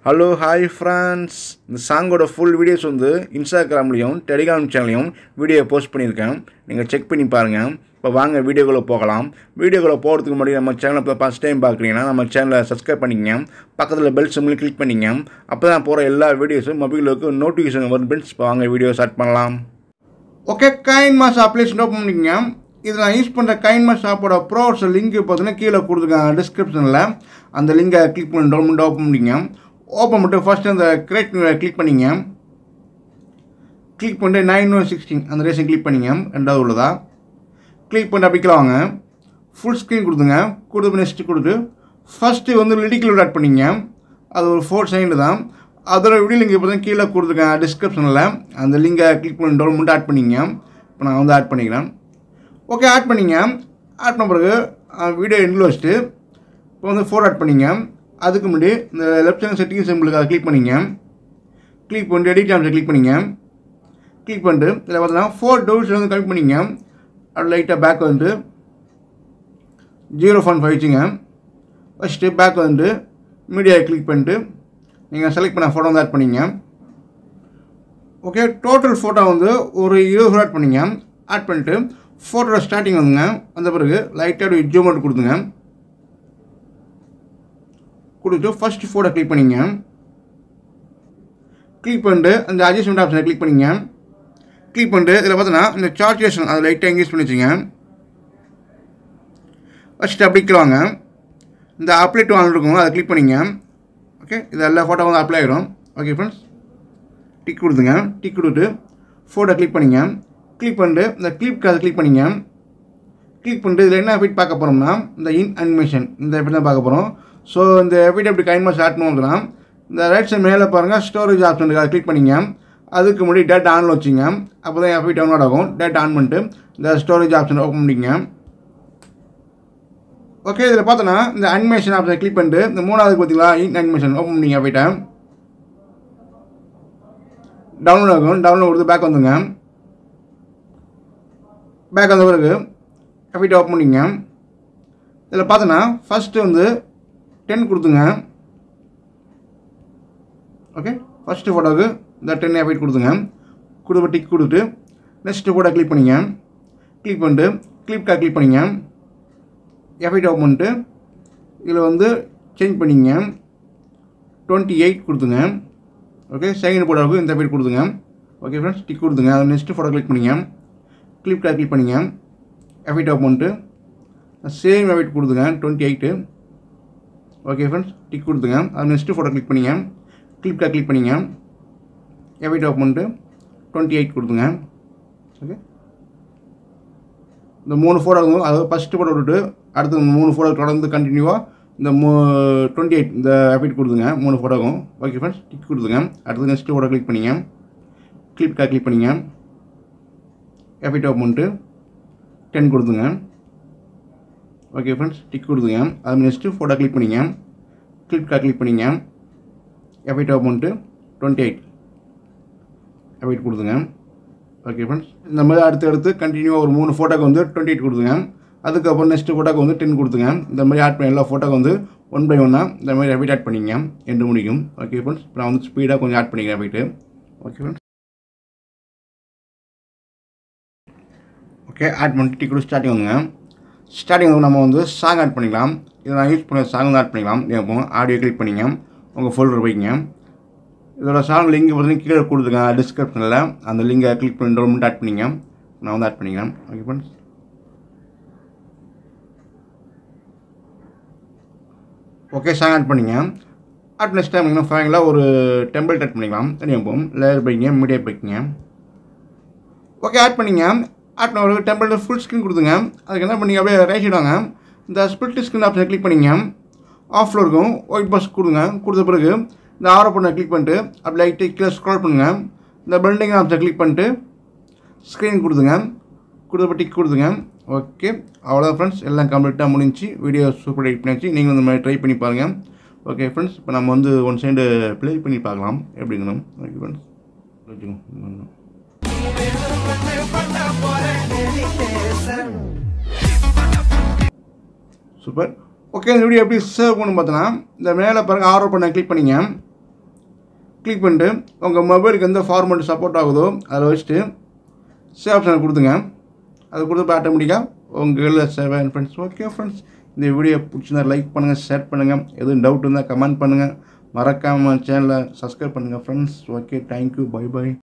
hello hi friends இந்த சாங்கோட full videos வந்து இன்ஸ்டாகிராம்லேயும் டெலிகிராம் சேனல்லையும் வீடியோ போஸ்ட் பண்ணியிருக்கேன் நீங்கள் செக் பண்ணி பாருங்கள் இப்போ வாங்க வீடியோக்குள்ளே போகலாம் வீடியோக்குள்ளே போகிறதுக்கு முன்னாடி நம்ம சேனலை இப்போ ஃபஸ்ட் டைம் பார்க்குறீங்கன்னா நம்ம சேனலை சப்ஸ்கிரைப் பண்ணிக்கங்க பக்கத்தில் பெல் சிம்மில் கிளிக் பண்ணிங்க அப்போ தான் போகிற எல்லா வீடியோஸும் மொபைலுக்கு நோட்டிஃபிகேஷன் வரும் ஃப்ரெண்ட்ஸ் இப்போ வாங்க வீடியோ ஸ்டார்ட் பண்ணலாம் okay KineMaster application open பண்ணிக்கங்க இது நான் யூஸ் பண்ணுற கைன் மாஸ் ஆப்போட ப்ரோஸ் லிங்க் பார்த்தீங்கன்னா கீழே கொடுத்துருக்காங்க டிஸ்கிரிப்ஷனில் அந்த லிங்கை கிளிக் பண்ணி டவுன்லோட் ஓப்பன் பண்ணிங்க ஓப்பன் பண்ணிட்டு ஃபஸ்ட்டு அந்த கிரியேட் கிளிக் பண்ணிங்க கிளிக் பண்ணிட்டு நைன் ஒன் சிக்ஸ்டீன் அந்த ரேஷன் கிளிக் பண்ணிங்க ரெண்டாவது உள்ளதா கிளிக் பண்ணிட்டு அப்படி வாங்க ஃபுல் ஸ்க்ரீன் கொடுத்துங்க கொடுத்து நெக்ஸ்ட் கொடுத்து ஃபஸ்ட்டு வந்து லிடிக்கல் ஆட் பண்ணிங்க அது ஒரு ஃபோர் செகண்ட் தான் அதோட வீடியோ லிங்க் இப்போ தான் கீழே கொடுத்துருக்கேன் டிஸ்கிரிப்ஷனில் அந்த லிங்கை கிளிக் பண்ணி டவுன்லோட் ஆட் பண்ணிங்க இப்போ நான் வந்து ஆட் பண்ணிக்கிறேன் ஓகே ஆட் பண்ணிங்க ஆட் பண்ண பிறகு வீடியோ எண்டில் வச்சுட்டு இப்போ வந்து ஃபோர் ஆட் பண்ணிங்க அதுக்கு முன்னாடி இந்த லெஃப்ட் சைட் செட்டிங் சிம்பிளுக்கு அதை கிளிக் பண்ணிங்க கிளிக் பண்ணிட்டு எடிட் ஆப்ஷன் கிளிக் பண்ணிங்க கிளிக் பண்ணிட்டு இதில் பார்த்தீங்கன்னா ஃபோர் டோர்ஸ் வந்து கம்மி பண்ணிங்க அது லைட்டாக பேக் வந்து ஜீரோ ஃபன் ஃபைவ் வச்சுங்க ஃபஸ்ட்டு பேக் வந்து மீடியா கிளிக் பண்ணிட்டு நீங்கள் செலக்ட் பண்ண ஃபோட்டோ வந்து ஆட் பண்ணிங்க ஓகே டோட்டல் ஃபோட்டோ வந்து ஒரு இருபது ஃபோட்டோ ஆட் பண்ணிங்க ஆட் பண்ணிட்டு ஃபோட்டோட ஸ்டார்டிங் வந்துங்க வந்த பிறகு லைட்டாக ஜூம் அவுட் கொடுத்துங்க கொடுத்து ஃபஸ்ட் ஃபோட்டோ கிளிக் பண்ணிங்க கிளிக் பண்ணிட்டு அந்த அட்ஜஸ்ட்மெண்ட் ஆப்ஷனை கிளிக் பண்ணிங்க கிளிக் பண்ணிட்டு இதில் பார்த்தோன்னா இந்த சார்ஜேஷன் அதை லைட்டாக எங்கேஜ் பண்ணி வச்சுங்க ஃபஸ்ட்டு அப்படி வாங்க இந்த அப்ளை டு ஆன் இருக்கும் அதை கிளிக் பண்ணிங்க ஓகே இது எல்லா ஃபோட்டோ வந்து அப்ளை ஆகிடும் ஓகே ஃப்ரெண்ட்ஸ் டிக் கொடுத்துங்க டிக் கொடுத்து ஃபோட்டோ கிளிக் பண்ணிங்க கிளிக் பண்ணிட்டு இந்த கிளிப் அதை கிளிக் பண்ணிங்க கிளிக் பண்ணிட்டு இதில் என்ன எஃபிட் பார்க்க போகிறோம்னா இந்த இன் அனிமேஷன் இந்த எஃபிட் தான் பார்க்க போகிறோம் ஸோ இந்த எஃபிட் எப்படி கைன்மாஸ் ஆட் பண்ணுவோம்னா இந்த ரைட் சைட் மேலே பாருங்கள் ஸ்டோரேஜ் ஆப்ஷன் அதை கிளிக் பண்ணிங்க அதுக்கு முன்னாடி டேட் ஆனில் வச்சுங்க அப்போ தான் எஃபிட் டவுன்லோட் ஆகும் டேட் ஆன் பண்ணிட்டு இந்த ஸ்டோரேஜ் ஆப்ஷன் ஓப்பன் பண்ணிங்க ஓகே இதில் பார்த்தோன்னா இந்த அனிமேஷன் ஆப்ஷனை கிளிக் பண்ணிட்டு இந்த மூணாவது பார்த்தீங்களா இன் அனிமேஷன் ஓப்பன் பண்ணிங்க எஃபிட்டை டவுன்லோட் ஆகும் டவுன்லோட் கொடுத்து பேக் வந்துங்க பேக் வந்த பிறகு எஃபிட் ஓப்பன் பண்ணிங்க இதில் பார்த்தோன்னா ஃபஸ்ட்டு வந்து டென் கொடுத்துங்க ஓகே ஃபஸ்ட்டு ஃபோட்டோவுக்கு இந்த டென் எஃபிட் கொடுத்துங்க கொடுத்து டிக் கொடுத்துட்டு நெக்ஸ்ட்டு ஃபோட்டோ கிளிக் பண்ணிங்க கிளிக் பண்ணிட்டு கிளிப்கா கிளிக் பண்ணிங்க எஃபிட் ஓப்பன் பண்ணிட்டு இதில் வந்து சேஞ்ச் பண்ணிங்க டுவெண்ட்டி எயிட் கொடுத்துங்க ஓகே செகண்ட் ஃபோட்டோவுக்கு இந்த எஃபிட் கொடுத்துங்க ஓகே ஃப்ரெண்ட்ஸ் டிக் கொடுத்துங்க அது நெக்ஸ்ட்டு ஃபோட்டோ கிளிக் பண்ணிங்க கிளிப் கிளிக் பண்ணிங்க எஃபிட் ஓப்பன் பண்ணிட்டு சேம் எஃபிட் கொடுத்துங்க twenty eight okay friends tick கொடுத்துங்க அது நெக்ஸ்ட்டு ஃபோட்டோ கிளிக் பண்ணிங்க கிளிப் கிளிக் பண்ணிங்க எஃபிட் ஓப்பன் பண்ணிட்டு டுவெண்ட்டி எயிட் கொடுத்துங்க ஓகே இந்த மூணு ஃபோட்டோ அதாவது ஃபஸ்ட்டு ஃபோட்டோ விட்டுட்டு அடுத்து மூணு ஃபோட்டோ தொடர்ந்து கண்டினியூவாக இந்த மூ டுவெண்ட்டி எயிட் இந்த எஃபிட் கொடுத்துங்க மூணு ஃபோட்டோக்கும் ஓகே ஃப்ரெண்ட்ஸ் டிக் கொடுத்துங்க அடுத்து நெக்ஸ்ட்டு ஃபோட்டோ கிளிக் பண்ணிங்க கிளிப் கிளிக் பண்ணிங்க எஃபிட் ஓப்பன் பண்ணிட்டு டென் கொடுத்துங்க ஓகே ஃப்ரெண்ட்ஸ் டிக் கொடுத்துங்க அது நெக்ஸ்ட்டு ஃபோட்டோ கிளிக் பண்ணிங்க கிளிப் கிளிக் பண்ணிங்க எஃபிட் ஓப்பன் பண்ணிட்டு டுவெண்ட்டி எயிட் எஃபிட் கொடுத்துங்க ஓகே ஃப்ரெண்ட்ஸ் இந்த மாதிரி அடுத்து அடுத்து கண்டினியூவாக ஒரு மூணு ஃபோட்டோக்கு வந்து டுவெண்ட்டி எயிட் கொடுத்துங்க அதுக்கப்புறம் நெக்ஸ்ட்டு ஃபோட்டோக்கு வந்து டென் கொடுத்துங்க இந்த மாதிரி ஆட் பண்ணி எல்லா ஃபோட்டோக்கு வந்து ஒன் பை ஒன்னாக இந்த மாதிரி எஃபிட் ஆட் பண்ணிங்க எண்டு முடிக்கும் ஓகே ஃப்ரெண்ட்ஸ் இப்போ நான் வந்து ஸ்பீடாக கொஞ்சம் ஆட் பண்ணிக்கிறேன் effect okay friends okay add பண்ணிட்டு டிக்கெட் ஸ்டார்டிங் வந்துங்க ஸ்டார்டிங் வந்து நம்ம வந்து சாங் ஆட் பண்ணிக்கலாம் இதை நான் யூஸ் பண்ண சாங் வந்து ஆட் பண்ணிக்கலாம் இப்போ ஆடியோ கிளிக் பண்ணிங்க உங்கள் ஃபோல்டர் போய்ங்க இதோட சாங் லிங்க் பார்த்தீங்கன்னா கீழே கொடுத்துருங்க டிஸ்கிரிப்ஷனில் அந்த லிங்கை கிளிக் பண்ணி டவுன்லோட் ஆட் பண்ணிங்க நான் வந்து ஆட் பண்ணிக்கிறேன் okay friends okay song add பண்ணிங்க ஆட் நெக்ஸ்ட் டைம் நீங்கள் ஃபைனலாக ஒரு டெம்பிள் ஆட் பண்ணிக்கலாம் தனியாக போகும் லேயர் பைக்கிங்க மீடியா பைக்கிங்க ஓகே ஆட் பண்ணிங்க ஆட் பண்ண ஒரு டெம்பிள் ஃபுல் ஸ்க்ரீன் கொடுத்துங்க அதுக்கு என்ன பண்ணி அப்படியே ரைட் சைடு வாங்க இந்த ஸ்பிளிட் ஸ்க்ரீன் ஆப்ஷனை கிளிக் பண்ணிங்க ஆஃபில் இருக்கும் ஒயிட் பாக்ஸ் கொடுங்க கொடுத்த பிறகு இந்த ஆரோ பண்ண கிளிக் பண்ணிட்டு அப்படி லைட்டு கீழே ஸ்க்ரால் பண்ணுங்கள் இந்த பில்டிங் ஆப்ஷனை கிளிக் பண்ணிட்டு ஸ்க்ரீன் கொடுத்துங்க கொடுத்த டிக் கொடுத்துங்க ஓகே அவ்வளோதான் ஃப்ரெண்ட்ஸ் எல்லாம் கம்ப்ளீட்டாக முடிஞ்சு வீடியோ சூப்பர் எடிட் பண்ணிச்சு நீங்களும் இந்த மாதிரி ட்ரை பண்ணி பாருங்கள் ஓகே ஃப்ரெண்ட்ஸ் இப்போ நம்ம வந்து ஒன் சைடு ப்ளே பண்ணி பார்க்கலாம் எப்படிங்கணும் ஓகே ஃப்ரெண்ட்ஸ் வச்சுக்கோங்க சூப்பர் ஓகே இந்த வீடியோ எப்படி சேவ் பண்ணணும் பார்த்தோன்னா இந்த மேலே பாருங்கள் ஆர்டர் பண்ண கிளிக் பண்ணிங்க கிளிக் பண்ணிட்டு உங்கள் மொபைலுக்கு எந்த ஃபார்மேட் சப்போர்ட் ஆகுதோ அதில் வச்சுட்டு சேவ் ஆப்ஷனை கொடுத்துங்க அது கொடுத்து ஆட்டோமேட்டிக்காக உங்கள் சேவ் ஃப்ரெண்ட்ஸ் ஓகே ஃப்ரெண்ட்ஸ் இந்த வீடியோ பிடிச்சிருந்தா லைக் பண்ணுங்கள் ஷேர் பண்ணுங்கள் எதுவும் டவுட் இருந்தால் கமெண்ட் பண்ணுங்கள் மறக்காமல் சேனலை சப்ஸ்கிரைப் பண்ணுங்கள் friends okay thank you bye by